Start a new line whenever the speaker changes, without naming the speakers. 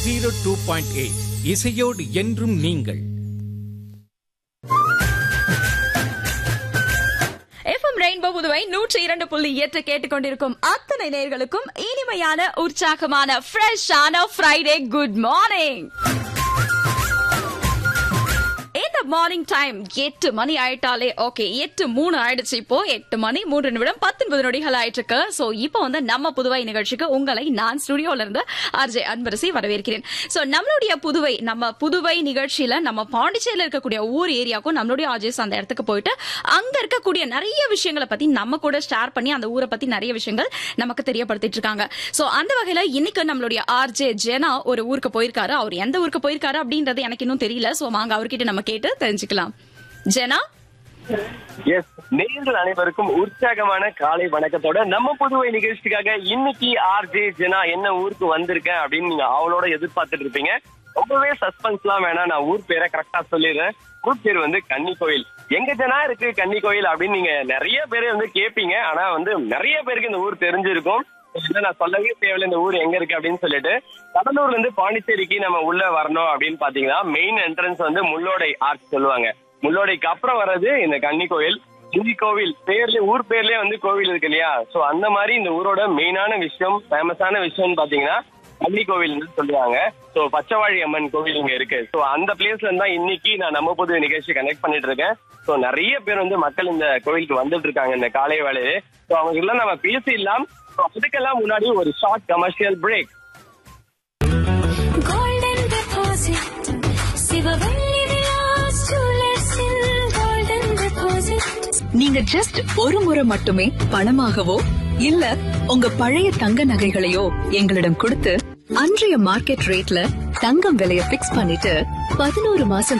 zero two point eight இசையோடு என்றும் நீங்கள்
எஃப்எம் ரெயின்போ புதுவை நூற்றி இரண்டு புள்ளி எட்டு கேட்டுக்கொண்டிருக்கும் அத்தனை நேர்களுக்கும் இனிமையான உற்சாகமான ஃப்ரெஷ்ஷான ஃப்ரைடே குட் மார்னிங் இந்த மார்னிங் டைம் எட்டு மணி ஆயிட்டாலே ஓகே எட்டு மூணு ஆயிடுச்சு இப்போ எட்டு மணி மூன்று நிமிடம் பத்தொன்பது நொடிகள் ஆயிட்டு இருக்கு சோ இப்போ வந்து நம்ம புதுவை நிகழ்ச்சிக்கு உங்களை நான் ஸ்டுடியோல இருந்து ஆர்ஜே அன்பரசி வரவேற்கிறேன் சோ நம்மளுடைய புதுவை நம்ம புதுவை நிகழ்ச்சியில நம்ம பாண்டிச்சேரியில இருக்கக்கூடிய ஊர் ஏரியாவுக்கும் நம்மளுடைய ஆர்ஜேஸ் அந்த இடத்துக்கு போயிட்டு அங்க இருக்கக்கூடிய நிறைய விஷயங்களை பத்தி நம்ம கூட ஷேர் பண்ணி அந்த ஊரை பத்தி நிறைய விஷயங்கள் நமக்கு தெரியப்படுத்திட்டு இருக்காங்க சோ அந்த வகையில இன்னைக்கு நம்மளுடைய ஆர்ஜே ஜெனா ஒரு ஊருக்கு போயிருக்காரு அவர் எந்த ஊருக்கு போயிருக்காரு அப்படின்றது எனக்கு இன்னும் தெரியல சோ வாங்க அவர்கிட்ட நம்ம கேட்டு தெரிஞ்சுக்கலாம் ஜெனா
எஸ் நேர்கள் அனைவருக்கும் உற்சாகமான காலை வணக்கத்தோட நம்ம புதுவை நிகழ்ச்சிக்காக இன்னைக்கு ஆர்ஜே ஜெனா என்ன ஊருக்கு வந்திருக்கேன் அப்படின்னு நீங்க அவளோட எதிர்பார்த்துட்டு இருப்பீங்க ரொம்பவே சஸ்பென்ஸ்லாம் வேணாம் நான் ஊர் பேரை கரெக்டா சொல்லிடுறேன் ஊர் பேர் வந்து கன்னி கோயில் எங்க ஜனா இருக்கு கன்னி கோயில் அப்படின்னு நீங்க நிறைய பேர் வந்து கேட்பீங்க ஆனா வந்து நிறைய பேருக்கு இந்த ஊர் தெரிஞ்சிருக்கும் இல்ல நான் சொல்லவே தேவையில்ல இந்த ஊர் எங்க இருக்கு அப்படின்னு சொல்லிட்டு கடலூர்ல இருந்து பாண்டிச்சேரிக்கு நம்ம உள்ள வரணும் அப்படின்னு பாத்தீங்கன்னா மெயின் என்ட்ரன்ஸ் வந்து முள்ளோடை ஆர்ச் சொல்லுவாங்க முள்ளோடைக்கு அப்புறம் வர்றது இந்த கன்னி கோயில் கன்னி கோவில் பேர்லயே ஊர் பேர்லயே வந்து கோவில் இருக்கு இல்லையா சோ அந்த மாதிரி இந்த ஊரோட மெயினான விஷயம் ஃபேமஸான விஷயம்னு பாத்தீங்கன்னா கன்னி கோவில் சொல்லுவாங்க சோ பச்சைவாழி அம்மன் கோவில் இங்க இருக்கு சோ அந்த பிளேஸ்ல இருந்தா இன்னைக்கு நான் நம்ம புது நிகழ்ச்சி கனெக்ட் பண்ணிட்டு இருக்கேன் சோ நிறைய பேர் வந்து மக்கள் இந்த கோவிலுக்கு வந்துட்டு இருக்காங்க இந்த காலை வேலையிலே சோ அவங்க எல்லாம் நம்ம பேசிடலாம் So, அதுக்கெல்லாம் முன்னாடி ஒரு short commercial break
golden deposit Sivavalli Vilas ஜுவல்லர்ஸில் golden deposit
நீங்க ஜஸ்ட் ஒரு முறை மட்டுமே பணமாகவோ இல்ல உங்க பழைய தங்க நகைகளையோ எங்களிடம் கொடுத்து அன்றைய மார்க்கெட் ரேட்ல தங்கம் விலைய பிக்ஸ் பண்ணிட்டு பதினோரு மாசம்